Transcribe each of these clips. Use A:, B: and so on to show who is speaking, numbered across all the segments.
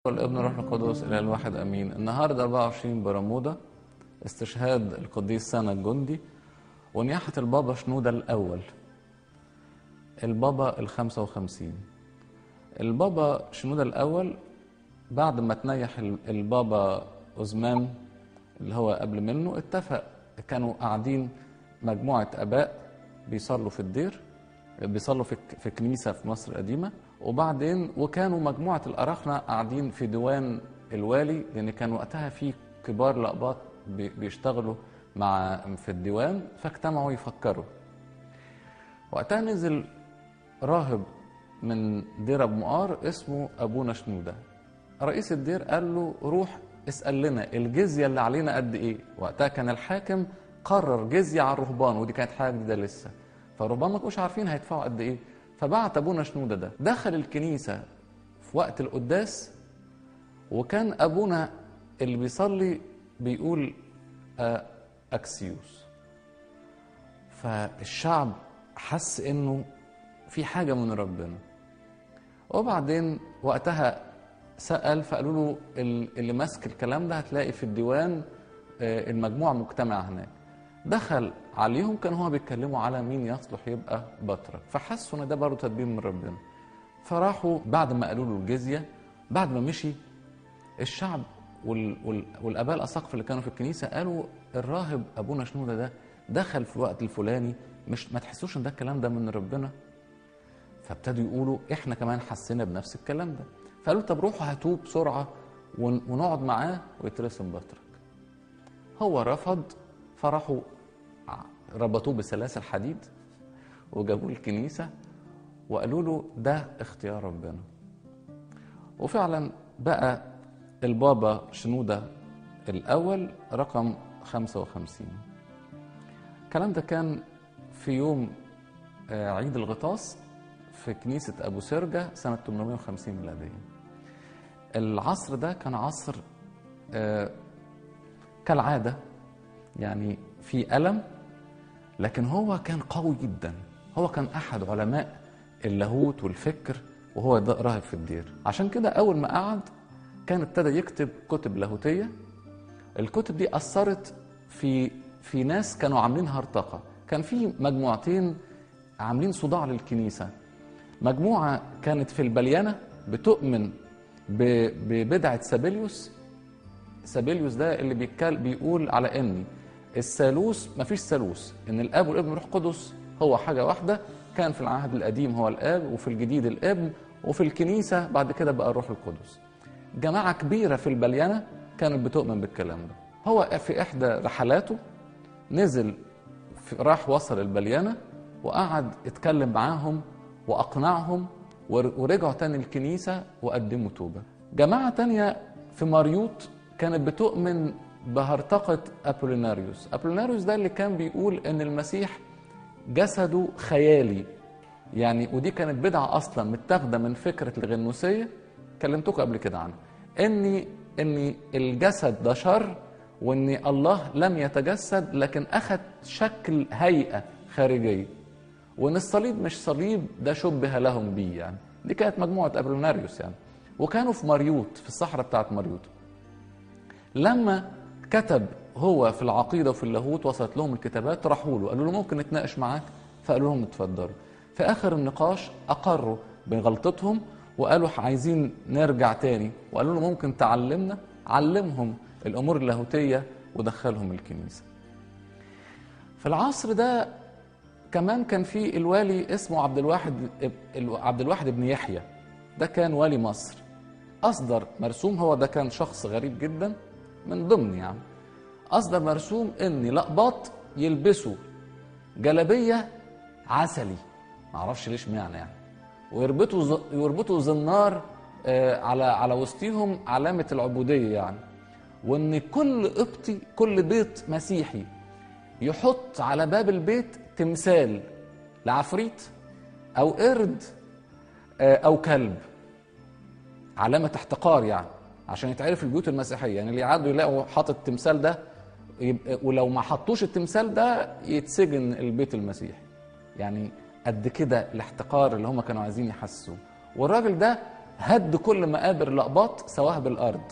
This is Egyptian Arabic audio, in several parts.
A: والابن روح القدس الى الواحد امين النهارده 24 برمودا استشهاد القديس سنة الجندي ونياحة البابا شنودة الأول البابا الخمسة وخمسين البابا شنودة الأول بعد ما تنيح البابا أزمان اللي هو قبل منه اتفق كانوا قاعدين مجموعة آباء بيصلوا في الدير بيصلوا في في كنيسة في مصر القديمة وبعدين وكانوا مجموعة الأراخنة قاعدين في ديوان الوالي لأن كان وقتها في كبار لقباط بيشتغلوا مع في الديوان فاجتمعوا يفكروا وقتها نزل راهب من دير ابو مقار اسمه ابونا شنوده رئيس الدير قال له روح اسال لنا الجزيه اللي علينا قد ايه وقتها كان الحاكم قرر جزيه على الرهبان ودي كانت حاجه جديده لسه فالرهبان ما كانوش عارفين هيدفعوا قد ايه فبعت ابونا شنوده ده دخل الكنيسه في وقت القداس وكان ابونا اللي بيصلي بيقول اكسيوس فالشعب حس انه في حاجه من ربنا وبعدين وقتها سال فقالوا له اللي ماسك الكلام ده هتلاقي في الديوان المجموعه مجتمعه هناك دخل عليهم كان هو بيتكلموا على مين يصلح يبقى بطرك فحسوا ان ده برضه تدبير من ربنا فراحوا بعد ما قالوا له الجزيه بعد ما مشي الشعب وال وال والاباء الاساقفه اللي كانوا في الكنيسه قالوا الراهب ابونا شنوده ده دخل في الوقت الفلاني مش ما تحسوش ان ده الكلام ده من ربنا فابتدوا يقولوا احنا كمان حسينا بنفس الكلام ده فقالوا طب روحوا هاتوه بسرعه ونقعد معاه ويترسم بطرك هو رفض فراحوا ربطوه بسلاسل حديد وجابوه الكنيسه وقالوا له ده اختيار ربنا وفعلا بقى البابا شنودة الأول رقم 55 الكلام ده كان في يوم عيد الغطاس في كنيسة أبو سرجة سنة 850 ميلادية العصر ده كان عصر كالعادة يعني في ألم لكن هو كان قوي جدا هو كان أحد علماء اللاهوت والفكر وهو راهب في الدير عشان كده أول ما قعد كان ابتدى يكتب كتب لاهوتيه الكتب دي اثرت في في ناس كانوا عاملين هرطقه كان في مجموعتين عاملين صداع للكنيسه مجموعه كانت في البليانه بتؤمن ببدعه سابيليوس سابيليوس ده اللي بيتكل بيقول على ان الثالوث مفيش ثالوث ان الاب والابن والروح القدس هو حاجه واحده كان في العهد القديم هو الاب وفي الجديد الابن وفي الكنيسه بعد كده بقى الروح القدس جماعة كبيرة في البليانة كانت بتؤمن بالكلام ده هو في إحدى رحلاته نزل في راح وصل البليانة وقعد اتكلم معاهم وأقنعهم ورجعوا تاني الكنيسة وقدموا توبة جماعة تانية في ماريوت كانت بتؤمن بهرطقة أبوليناريوس أبوليناريوس ده اللي كان بيقول إن المسيح جسده خيالي يعني ودي كانت بدعة أصلا متاخدة من فكرة الغنوسية كلمتكم قبل كده عنه ان ان الجسد ده شر وان الله لم يتجسد لكن اخذ شكل هيئه خارجيه وان الصليب مش صليب ده شبه لهم بيه يعني دي كانت مجموعه ابروناريوس يعني وكانوا في مريوت في الصحراء بتاعت مريوت لما كتب هو في العقيده وفي اللاهوت وصلت لهم الكتابات راحوا له قالوا له ممكن نتناقش معاك فقالوا لهم اتفضلوا في اخر النقاش اقروا بغلطتهم وقالوا عايزين نرجع تاني وقالوا له ممكن تعلمنا علمهم الامور اللاهوتيه ودخلهم الكنيسه في العصر ده كمان كان في الوالي اسمه عبد الواحد عبد الواحد بن يحيى ده كان والي مصر اصدر مرسوم هو ده كان شخص غريب جدا من ضمن يعني اصدر مرسوم ان لقباط يلبسوا جلبيه عسلي معرفش ليش معنى يعني ويربطوا ز... يربطوا زنار آه على على وسطيهم علامه العبوديه يعني وان كل قبطي كل بيت مسيحي يحط على باب البيت تمثال لعفريت او قرد آه او كلب علامه احتقار يعني عشان يتعرف البيوت المسيحيه يعني اللي يعدوا يلاقوا حاطط التمثال ده يبقى ولو ما حطوش التمثال ده يتسجن البيت المسيحي يعني قد كده الاحتقار اللي هم كانوا عايزين يحسوا والراجل ده هد كل مقابر الأقباط سواها بالأرض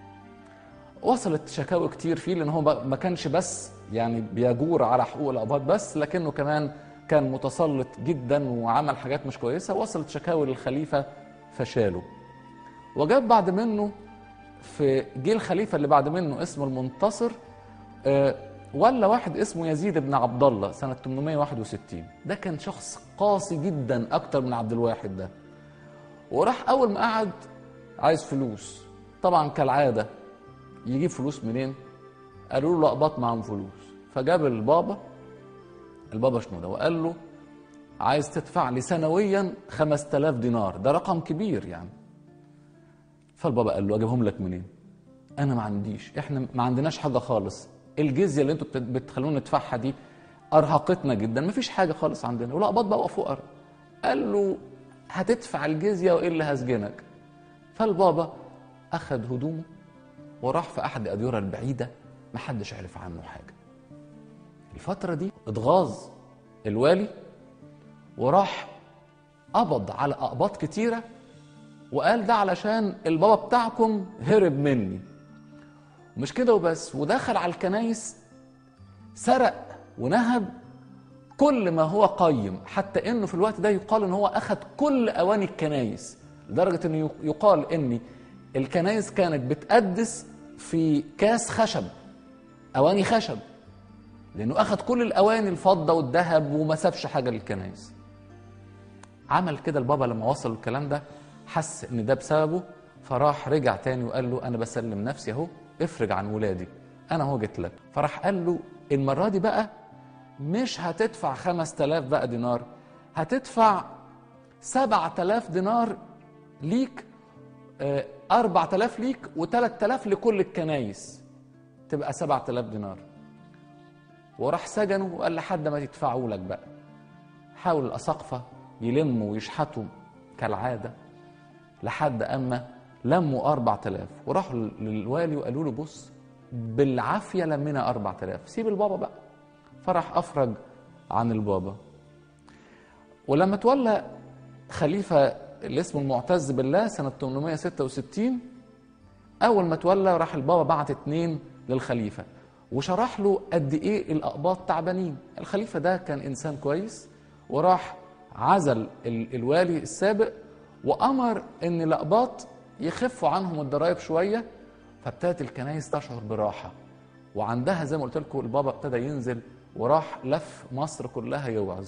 A: وصلت شكاوى كتير فيه لأن هو ما كانش بس يعني بيجور على حقوق الأقباط بس لكنه كمان كان متسلط جدا وعمل حاجات مش كويسة وصلت شكاوى للخليفة فشاله وجاب بعد منه في جه الخليفة اللي بعد منه اسمه المنتصر آه، ولا واحد اسمه يزيد بن عبد الله سنة 861 ده كان شخص قاسي جدا أكتر من عبد الواحد ده وراح أول ما قعد عايز فلوس طبعا كالعادة يجيب فلوس منين؟ قالوا له لقباط معاهم فلوس فجاب البابا البابا شنودة وقال له عايز تدفع لي سنويا 5000 دينار ده رقم كبير يعني فالبابا قال له اجيبهم لك منين انا ما عنديش احنا ما عندناش حاجه خالص الجزيه اللي انتوا بتخلونا ندفعها دي ارهقتنا جدا ما فيش حاجه خالص عندنا ولقباط بقى فقر قال له هتدفع الجزيه والا هسجنك فالبابا اخذ هدومه وراح في احد الاديره البعيده ما حدش عرف عنه حاجه الفتره دي اتغاظ الوالي وراح قبض على اقباط كتيره وقال ده علشان البابا بتاعكم هرب مني مش كده وبس ودخل على الكنايس سرق ونهب كل ما هو قيم حتى انه في الوقت ده يقال ان هو اخذ كل اواني الكنايس لدرجه انه يقال ان الكنايس كانت بتقدس في كاس خشب اواني خشب لانه اخذ كل الاواني الفضه والذهب وما سابش حاجه للكنايس عمل كده البابا لما وصل الكلام ده حس ان ده بسببه فراح رجع تاني وقال له انا بسلم نفسي اهو افرج عن ولادي انا اهو جيت لك فراح قال له المره دي بقى مش هتدفع 5000 بقى دينار هتدفع 7000 دينار ليك 4000 ليك و3000 لكل الكنايس تبقى 7000 دينار وراح سجنه وقال لحد ما تدفعوا لك بقى حاول الأساقفة يلموا ويشحتوا كالعادة لحد أما لموا 4000 وراحوا للوالي وقالوا له بص بالعافية لمينا 4000 سيب البابا بقى فراح أفرج عن البابا ولما تولى خليفة اللي اسمه المعتز بالله سنة 866 أول ما تولى راح البابا بعت اتنين للخليفة وشرح له قد إيه الأقباط تعبانين الخليفة ده كان إنسان كويس وراح عزل الوالي السابق وأمر إن الأقباط يخفوا عنهم الضرائب شوية فابتدت الكنايس تشعر براحة وعندها زي ما قلت لكم البابا ابتدى ينزل وراح لف مصر كلها يوعظ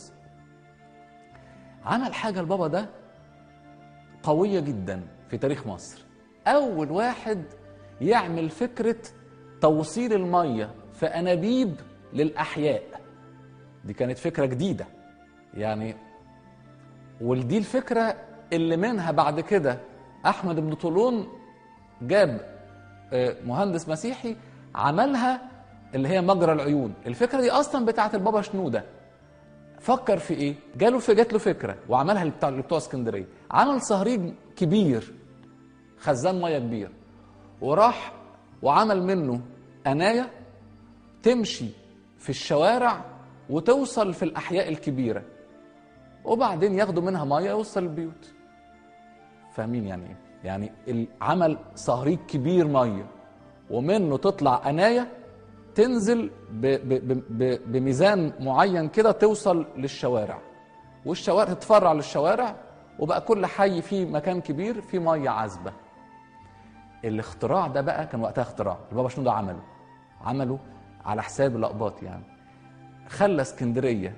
A: عمل حاجة البابا ده قوية جدا في تاريخ مصر أول واحد يعمل فكرة توصيل المية في أنابيب للأحياء دي كانت فكرة جديدة يعني ودي الفكرة اللي منها بعد كده أحمد بن طولون جاب مهندس مسيحي عملها اللي هي مجرى العيون الفكرة دي أصلا بتاعت البابا شنودة فكر في ايه؟ جاله في جات له فكره وعملها لبتوع بتوع اسكندريه، عمل صهريج كبير خزان ميه كبير وراح وعمل منه قنايه تمشي في الشوارع وتوصل في الاحياء الكبيره وبعدين ياخدوا منها ميه يوصل البيوت. فاهمين يعني ايه؟ يعني عمل صهريج كبير ميه ومنه تطلع قنايه تنزل ب ب ب بميزان معين كده توصل للشوارع والشوارع تتفرع للشوارع وبقى كل حي فيه مكان كبير فيه ميه عذبه الاختراع ده بقى كان وقتها اختراع البابا شنودة عمله عمله على حساب الاقباط يعني خلى اسكندريه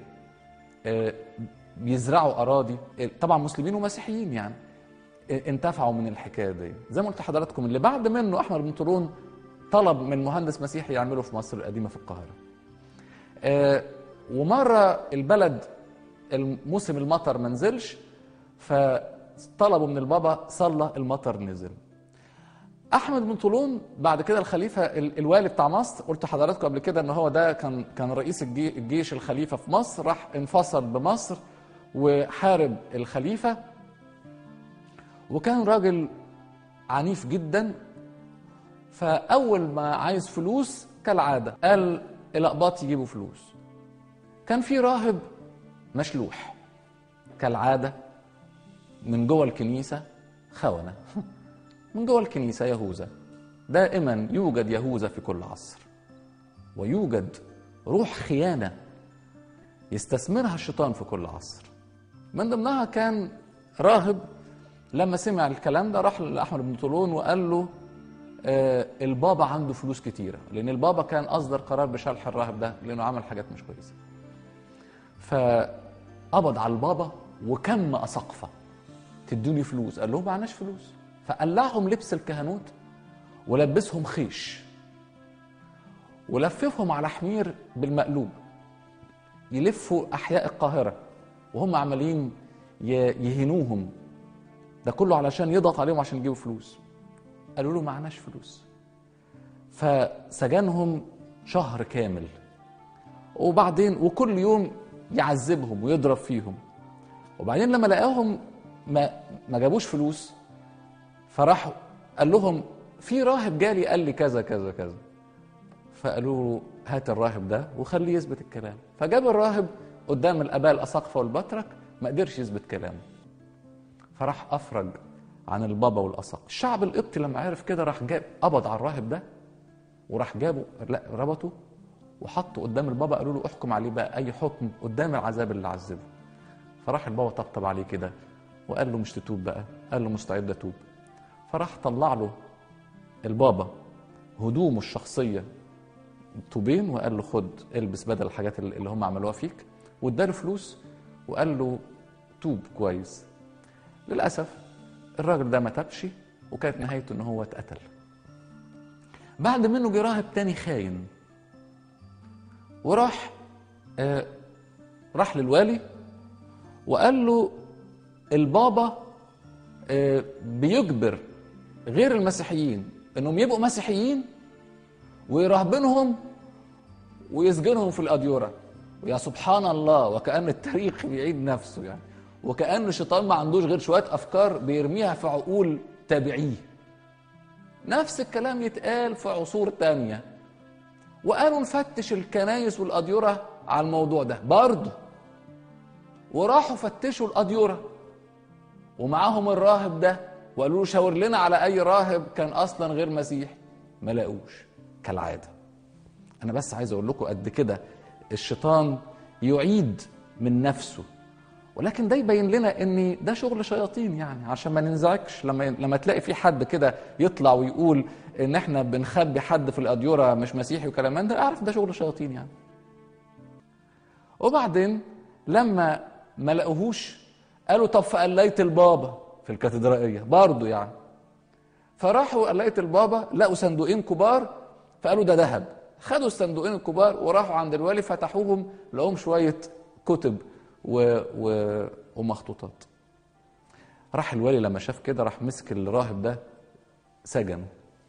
A: بيزرعوا اراضي طبعا مسلمين ومسيحيين يعني انتفعوا من الحكايه دي زي ما قلت لحضراتكم اللي بعد منه احمد بن طولون طلب من مهندس مسيحي يعمله في مصر القديمة في القاهرة آه ومرة البلد الموسم المطر ما نزلش فطلبوا من البابا صلى المطر نزل احمد بن طولون بعد كده الخليفه الوالي بتاع مصر قلت لحضراتكم قبل كده ان هو ده كان كان رئيس الجيش الخليفه في مصر راح انفصل بمصر وحارب الخليفه وكان راجل عنيف جدا فاول ما عايز فلوس كالعاده قال الاقباط يجيبوا فلوس كان في راهب مشلوح كالعاده من جوه الكنيسه خونة من جوه الكنيسة يهوذا دائما يوجد يهوذا في كل عصر ويوجد روح خيانة يستثمرها الشيطان في كل عصر من ضمنها كان راهب لما سمع الكلام ده راح لأحمد بن طولون وقال له آه البابا عنده فلوس كتيرة لأن البابا كان أصدر قرار بشلح الراهب ده لأنه عمل حاجات مش كويسة فقبض على البابا وكم أسقفة تدوني فلوس قال لهم معناش فلوس فقلعهم لبس الكهنوت ولبسهم خيش ولففهم على حمير بالمقلوب يلفوا احياء القاهره وهم عمالين يهنوهم ده كله علشان يضغط عليهم عشان يجيبوا فلوس قالوا له معناش فلوس فسجنهم شهر كامل وبعدين وكل يوم يعذبهم ويضرب فيهم وبعدين لما لقاهم ما ما جابوش فلوس فراح قال لهم في راهب جالي قال لي كذا كذا كذا فقالوا له هات الراهب ده وخليه يثبت الكلام فجاب الراهب قدام الاباء الاساقفه والبطرك ما قدرش يثبت كلامه فراح افرج عن البابا والاساق الشعب القبطي لما عرف كده راح جاب قبض على الراهب ده وراح جابه لا ربطه وحطه قدام البابا قالوا له احكم عليه بقى اي حكم قدام العذاب اللي عذبه فراح البابا طبطب عليه كده وقال له مش تتوب بقى قال له مستعد اتوب فراح طلع له البابا هدومه الشخصيه طوبين وقال له خد البس بدل الحاجات اللي هم عملوها فيك واداله فلوس وقال له توب كويس للاسف الراجل ده ما تابش وكانت نهايته ان هو اتقتل بعد منه جه راهب تاني خاين وراح آه راح للوالي وقال له البابا آه بيجبر غير المسيحيين انهم يبقوا مسيحيين ويرهبنهم ويسجنهم في الأديرة ويا سبحان الله وكأن التاريخ بيعيد نفسه يعني وكأن الشيطان ما عندوش غير شوية أفكار بيرميها في عقول تابعيه نفس الكلام يتقال في عصور تانية وقالوا نفتش الكنايس والأديرة على الموضوع ده برضه وراحوا فتشوا الأديرة ومعاهم الراهب ده وقالوا له شاور لنا على أي راهب كان أصلا غير مسيحي ما لاقوش كالعادة أنا بس عايز أقول لكم قد كده الشيطان يعيد من نفسه ولكن ده يبين لنا ان ده شغل شياطين يعني عشان ما ننزعجش لما لما تلاقي في حد كده يطلع ويقول ان احنا بنخبي حد في الاديره مش مسيحي وكلام من ده اعرف ده شغل شياطين يعني وبعدين لما ما لقوهوش قالوا طب في قلايه البابا في الكاتدرائيه برضه يعني فراحوا قلايه البابا لقوا صندوقين كبار فقالوا ده ذهب خدوا الصندوقين الكبار وراحوا عند الوالي فتحوهم لقوهم شويه كتب و... و... ومخطوطات راح الوالي لما شاف كده راح مسك الراهب ده سجنه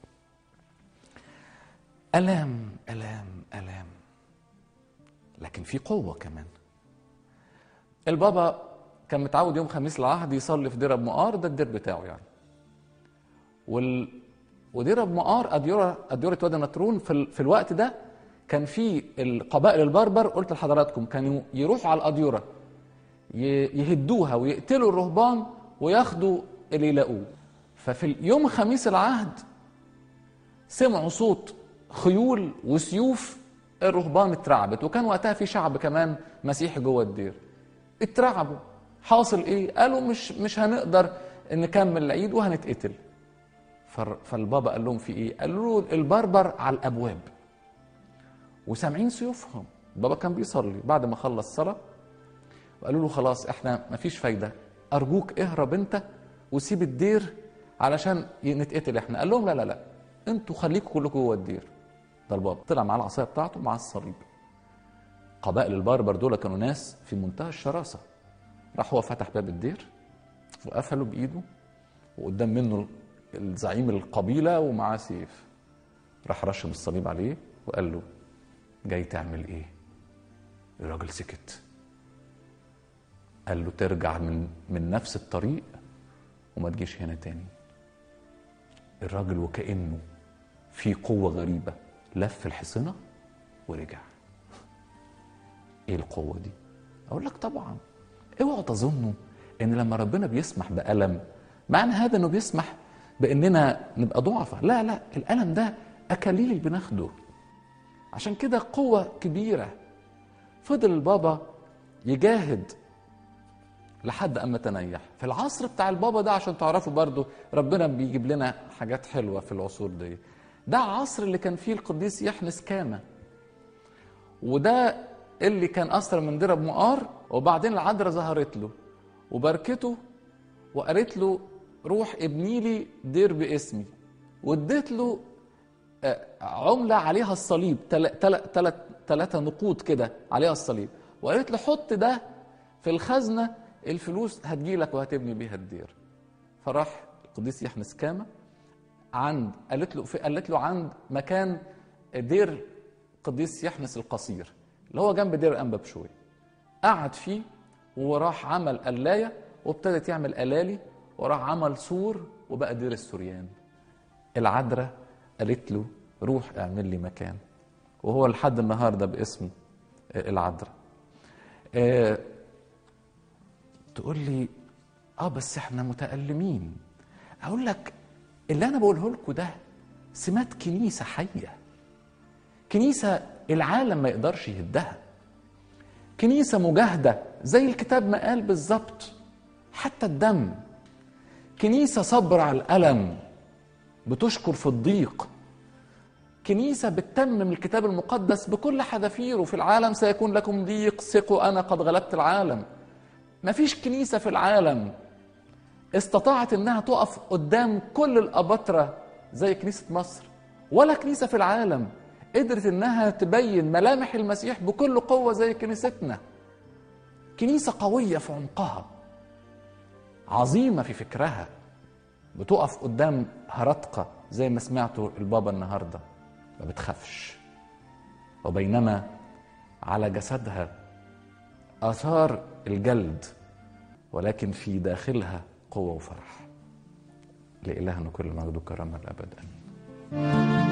A: ألام ألام ألام لكن في قوة كمان البابا كان متعود يوم خميس العهد يصلي في دير ابو مقار ده الدير بتاعه يعني وال... ودير ابو مقار أديرة أديرة وادي نطرون في, ال... في الوقت ده كان في القبائل البربر قلت لحضراتكم كانوا يروحوا على الأديرة يهدوها ويقتلوا الرهبان وياخدوا اللي يلاقوه ففي يوم خميس العهد سمعوا صوت خيول وسيوف الرهبان اترعبت وكان وقتها في شعب كمان مسيحي جوه الدير اترعبوا حاصل ايه قالوا مش مش هنقدر نكمل العيد وهنتقتل فالبابا قال لهم في ايه قالوا له البربر على الابواب وسامعين سيوفهم البابا كان بيصلي بعد ما خلص صلاه وقالوا له خلاص احنا مفيش فايده ارجوك اهرب انت وسيب الدير علشان نتقتل احنا قال لهم لا لا لا انتوا خليكم كلكم جوه الدير ده البابا طلع معاه العصايه بتاعته مع الصليب قبائل البربر دول كانوا ناس في منتهى الشراسه راح هو فتح باب الدير وقفله بايده وقدام منه الزعيم القبيله ومعاه سيف راح رشم الصليب عليه وقال له جاي تعمل ايه الراجل سكت قال له ترجع من من نفس الطريق وما تجيش هنا تاني الراجل وكأنه في قوة غريبة لف الحصنة ورجع ايه القوة دي اقول لك طبعا اوعوا تظنوا ان لما ربنا بيسمح بألم معنى هذا انه بيسمح باننا نبقى ضعفاء لا لا الالم ده اكاليل بناخده عشان كده قوه كبيره فضل البابا يجاهد لحد اما تنيح في العصر بتاع البابا ده عشان تعرفوا برضو ربنا بيجيب لنا حاجات حلوه في العصور دي ده عصر اللي كان فيه القديس يحنس كامه وده اللي كان اسرى من درب مقار وبعدين العذراء ظهرت له وباركته وقالت له روح ابني لي دير باسمي واديت له آه، عمله عليها الصليب ثلاثة نقود كده عليها الصليب وقالت له حط ده في الخزنه الفلوس هتجيلك وهتبني بيها الدير فراح القديس يحنس كامه عند قالت له في قالت له عند مكان دير قديس يحنس القصير اللي هو جنب دير انبا بشوي قعد فيه وراح عمل قلايه وابتدت يعمل قلالي وراح عمل سور وبقى دير السوريان العذراء قالت له روح اعمل لي مكان وهو لحد النهارده باسم العذراء آه تقول لي اه بس احنا متألمين اقول لك اللي انا بقوله لكم ده سمات كنيسة حية كنيسة العالم ما يقدرش يهدها كنيسة مجاهدة زي الكتاب ما قال بالظبط حتى الدم كنيسة صبر على الألم بتشكر في الضيق كنيسة بتتمم الكتاب المقدس بكل حذافيره في العالم سيكون لكم ضيق ثقوا أنا قد غلبت العالم ما فيش كنيسة في العالم استطاعت انها تقف قدام كل الأباطرة زي كنيسة مصر ولا كنيسة في العالم قدرت انها تبين ملامح المسيح بكل قوة زي كنيستنا كنيسة قوية في عمقها عظيمة في فكرها بتقف قدام هرطقة زي ما سمعتوا البابا النهاردة ما بتخافش وبينما على جسدها آثار الجلد ولكن في داخلها قوة وفرح لإلهنا كل مجد وكرامة الأبد آمين